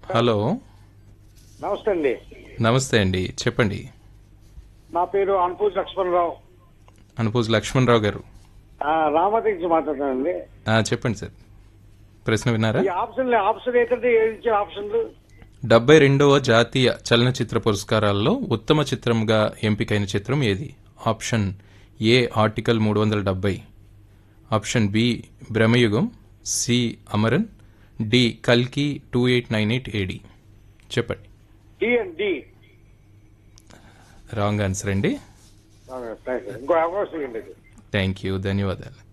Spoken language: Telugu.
హలో నమస్తే అండి నమస్తే అండి చెప్పండి నా పేరు అనుపూజ్ లక్ష్మణరావు అనుపూజ్ లక్ష్మణరావు గారు ఆ, రామతి నుంచి మాట్లాడుతానండి ఆ, చెప్పండి సార్ ప్రశ్న విన్నారా ఈ ఆప్షన్ ఆప్షన్ ఏంటంటే ఏది ఇచ్చే ఆప్షన్లు డెబ్బై రెండవ జాతీయ చలనచిత్ర పురస్కారాల్లో ఉత్తమ చిత్రంగా ఎంపికైన చిత్రం ఏది ఆప్షన్ ఏ ఆర్టికల్ మూడు వందల డెబ్బై option B Bramayugam C Amaran D కల్కి two eight nine eight A D చెప్పండి D and D wrong answer అండి ఇంకో అవకాశం ఇవ్వండి థ్యాంక్ యూ ధన్యవాదాలు